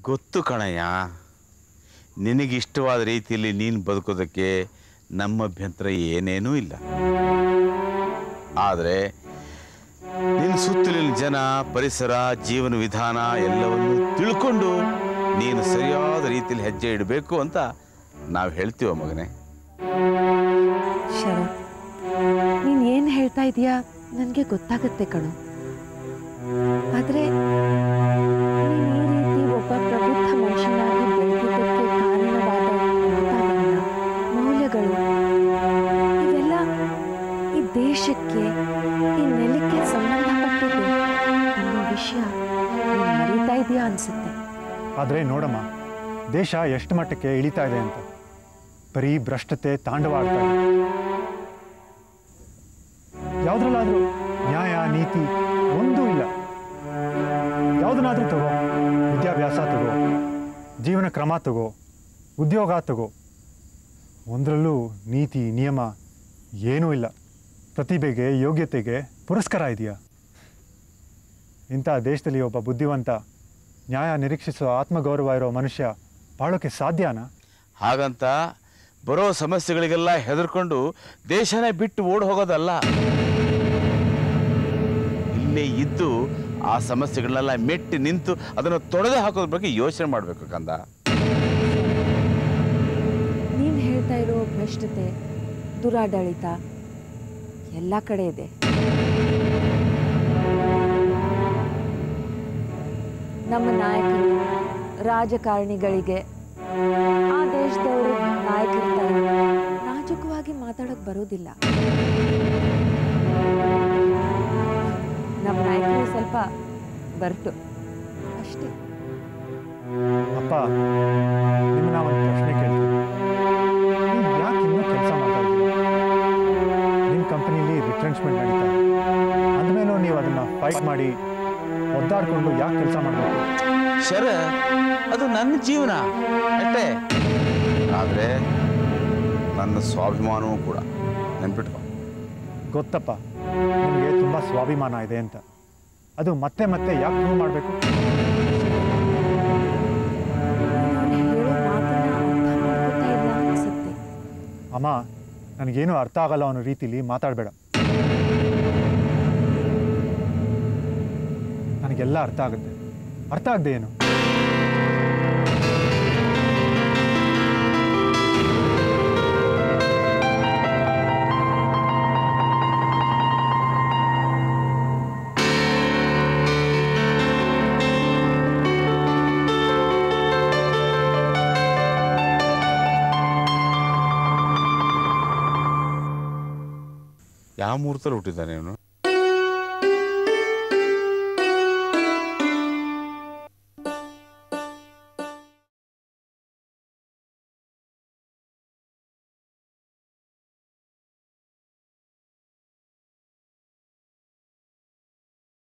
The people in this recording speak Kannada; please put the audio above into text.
ಗೊತ್ತು ಕಣಯ್ಯ ನಿನಗಿಷ್ಟವಾದ ರೀತಿಯಲ್ಲಿ ನೀನು ಬದುಕೋದಕ್ಕೆ ನಮ್ಮ ಅಭ್ಯಂತರ ಏನೇನೂ ಇಲ್ಲ ಆದರೆ ನಿನ್ನ ಸುತ್ತಲಿನ ಜನ ಪರಿಸರ ಜೀವನ ವಿಧಾನ ಎಲ್ಲವನ್ನು ತಿಳ್ಕೊಂಡು ನೀನು ಸರಿಯಾದ ರೀತಿಯಲ್ಲಿ ಹೆಜ್ಜೆ ಇಡಬೇಕು ಅಂತ ನಾವು ಹೇಳ್ತೀವ ಮಗನೇ ಶರತ್ ನೀನು ಏನು ಹೇಳ್ತಾ ಇದೀಯಾ ನನಗೆ ಗೊತ್ತಾಗುತ್ತೆ ಕಣೋ ಆದರೆ ನೀನು ಈ ರೀತಿ ಒಬ್ಬ ಪ್ರಬುದ್ಧ ಮನುಷ್ಯನಾಗಿ ಬೆಳೆದಿದ್ದಕ್ಕೆ ಕಾರಣವಾದ ವಾತಾವರಣ ಮೌಲ್ಯಗಳು ಇವೆಲ್ಲ ಈ ದೇಶಕ್ಕೆ ಈ ನೆಲಕ್ಕೆ ಸಂಬಂಧಪಟ್ಟಿದ್ದು ಅನ್ನೋ ವಿಷಯ ನೀನು ಮರೀತಾ ಇದೆಯಾ ಅನಿಸುತ್ತೆ ಆದರೆ ನೋಡಮ್ಮ ದೇಶ ಎಷ್ಟು ಮಟ್ಟಕ್ಕೆ ಇಳಿತಾ ಇದೆ ಅಂತ ಬರೀ ಭ್ರಷ್ಟತೆ ತಾಂಡವಾಡ್ತಾ ಇದೆ ಯಾವುದ್ರಲ್ಲಾದ್ರೂ ನ್ಯಾಯ ನೀತಿ ಒಂದೂ ಇಲ್ಲ ಯಾವುದನ್ನಾದ್ರೂ ತಗೋ ವಿದ್ಯಾಭ್ಯಾಸ ತಗೋ ಜೀವನ ಕ್ರಮ ತಗೋ ಉದ್ಯೋಗ ತಗೋ ಒಂದರಲ್ಲೂ ನೀತಿ ನಿಯಮ ಏನೂ ಇಲ್ಲ ಪ್ರತಿಭೆಗೆ ಯೋಗ್ಯತೆಗೆ ಪುರಸ್ಕಾರ ಇದೆಯಾ ಇಂಥ ದೇಶದಲ್ಲಿ ಒಬ್ಬ ಬುದ್ಧಿವಂತ ನ್ಯಾಯ ನಿರೀಕ್ಷಿಸುವ ಆತ್ಮಗೌರವ ಇರೋ ಮನುಷ್ಯ ಬಾಳೋಕೆ ಸಾಧ್ಯನಾ ಹಾಗಂತ ಬರೋ ಸಮಸ್ಯೆಗಳಿಗೆಲ್ಲ ಹೆದರ್ಕೊಂಡು ದೇಶನೇ ಬಿಟ್ಟು ಓಡ್ ಹೋಗೋದಲ್ಲ ಇಲ್ಲೇ ಇದ್ದು ಆ ಸಮಸ್ಯೆಗಳನ್ನೆಲ್ಲ ಮೆಟ್ಟಿ ನಿಂತು ಅದನ್ನು ತೊಡೆದು ಹಾಕೋದ್ರ ಬಗ್ಗೆ ಯೋಚನೆ ಮಾಡಬೇಕು ಕಂದ ನೀನು ಹೇಳ್ತಾ ಇರೋ ಭ್ರಷ್ಟತೆ ದುರಾಡಳಿತ ಎಲ್ಲ ಕಡೆ ಇದೆ ನಮ್ಮ ನಾಯಕರು ರಾಜಕಾರಣಿಗಳಿಗೆ ಆ ದೇಶದವರು ನಾಯಕರ ಥರ ನಾಜೂಕವಾಗಿ ಮಾತಾಡೋಕೆ ಬರೋದಿಲ್ಲ ನಮ್ಮ ನಾಯಕರು ಸ್ವಲ್ಪ ಬರ್ತು ಅಷ್ಟೇ ಅಪ್ಪ ನಿಮ್ಮನ್ನ ಒಂದು ಪ್ರಶ್ನೆ ಕೇಳ್ತೀನಿ ನೀವು ಯಾಕೆ ಇನ್ನೂ ಕೆಲಸ ಮಾಡ್ತಾ ಇದ್ದೀರಿ ನಿಮ್ಮ ಕಂಪನಿಲಿ ರಿಟ್ರೆಂಚ್ಮೆಂಟ್ ನಡೀತಾ ಇದೆ ಅಂದಮೇಲೂ ನೀವು ಅದನ್ನು ಫೈಟ್ ಮಾಡಿ ಒದ್ದಾಡಿಕೊಂಡು ಯಾಕೆ ಕೆಲಸ ಮಾಡಬೇಕು ಶರ ಅದು ನನ್ನ ಜೀವನ ಅಷ್ಟೇ ಆದರೆ ನನ್ನ ಸ್ವಾಭಿಮಾನವೂ ಕೂಡ ನೆನ್ಪಿಟ್ಕೊ ಗೊತ್ತಪ್ಪ ನಿಮಗೆ ತುಂಬ ಸ್ವಾಭಿಮಾನ ಇದೆ ಅಂತ ಅದು ಮತ್ತೆ ಮತ್ತೆ ಯಾಕೆ ಪ್ರೂವ್ ಮಾಡಬೇಕು ನಾನು ಹೇಳೋ ಮಾತನ್ನ ಅರ್ಥ ಮಾಡ್ಕೊತಾ ಇಲ್ಲ ಅನ್ಸುತ್ತೆ ಅಮ್ಮ ನನಗೇನು ಅರ್ಥ ಆಗಲ್ಲ ಅನ್ನೋ ರೀತಿಲಿ ಮಾತಾಡಬೇಡ ನನಗೆಲ್ಲ ಅರ್ಥ ಆಗುತ್ತೆ ಅರ್ಥ ಆಗದೆ ಏನು ಯಾವ ಮುಹೂರ್ತಲ್ಲಿ ಹುಟ್ಟಿದ್ದಾನೆ ಇವನು